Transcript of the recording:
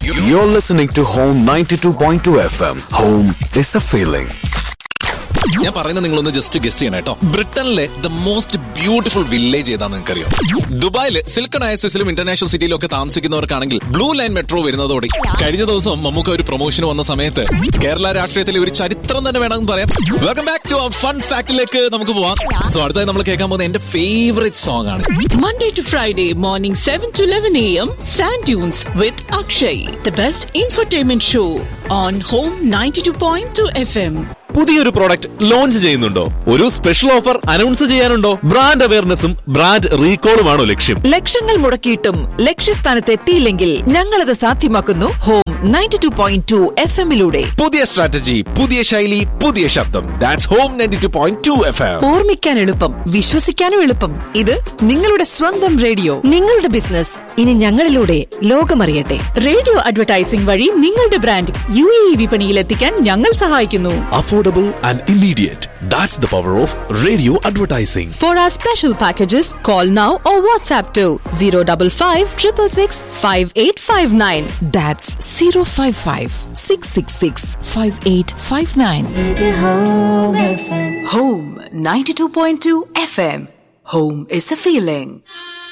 You're listening to Home 92.2 FM. Home is a feeling. ഞാൻ പറയുന്നത് നിങ്ങളൊന്ന് ജസ്റ്റ് ഗസ് ചെയ്യണം കേട്ടോ ബ്രിട്ടനിലെ ദ മോസ്റ്റ് ബ്യൂട്ടിഫുൾ വില്ലേജ് ഏതാന്ന് നിങ്ങൾക്കറിയോ ദുബായിൽ സിൽക്കൺ ഐസസിലും ഇന്റർനാഷണൽ സിറ്റിയിലും ഒക്കെ താമസിക്കുന്നവർക്കാണെങ്കിൽ ബ്ലൂ ലൈൻ മെട്രോ വരുന്നതോടെ കഴിഞ്ഞ ദിവസം മമ്മൂക്ക ഒരു പ്രൊമോഷൻ വന്ന സമയത്ത് കേരള രാഷ്ട്രീയത്തിലെ ഒരു ചരിത്രം തന്നെ വേണമെന്ന് പറയാം വെൽക്കം ബാക്ക് ടു ഫൺ ഫാക്ടിലേക്ക് നമുക്ക് പോവാം സോ അടുത്തായി നമ്മൾ കേൾക്കാൻ പോകുന്ന എന്റെ ഫേവറേറ്റ് സോങ് ആണ് Monday to Friday morning 7 to 11 a.m. Sand Dunes with Akshay, the best infotainment show on Home 92.2 FM. പുതിയൊരു പ്രോഡക്റ്റ് ലോഞ്ച് ചെയ്യുന്നുണ്ടോ ഒരു സ്പെഷ്യൽ ഓഫർ അനൗൺസ് ചെയ്യാനുണ്ടോ ബ്രാൻഡ് അവയർനെസ്സും ബ്രാൻഡ് റീകോളുമാണോ ലക്ഷ്യം ലക്ഷങ്ങൾ മുടക്കിയിട്ടും ലക്ഷ്യസ്ഥാനത്ത് എത്തിയില്ലെങ്കിൽ ഞങ്ങളത് സാധ്യമാക്കുന്നു home ninety two point two F എമ്മിലൂടെ പുതിയ സ്ട്രാറ്റജി പുതിയ ശൈലി പുതിയ ശബ്ദം that's home ninety two point two F M ഓർമ്മിക്കാൻ എളുപ്പം വിശ്വസിക്കാനും എളുപ്പം ഇത് നിങ്ങളുടെ സ്വന്തം റേഡിയോ നിങ്ങളുടെ ബിസിനസ് ഇനി ഞങ്ങളിലൂടെ ലോകമറിയട്ടെ റേഡിയോ അഡ്വർടൈസിംഗ് വഴി നിങ്ങളുടെ ബ്രാൻഡ് യു എ വിപണിയിൽ എത്തിക്കാൻ ഞങ്ങൾ സഹായിക്കുന്നു affordable and immediate that's the power of radio advertising For our special packages, call now or WhatsApp to 055 666 5859. That's zero five five six six six five eight five nine Home 92.2 FM. Home is a feeling.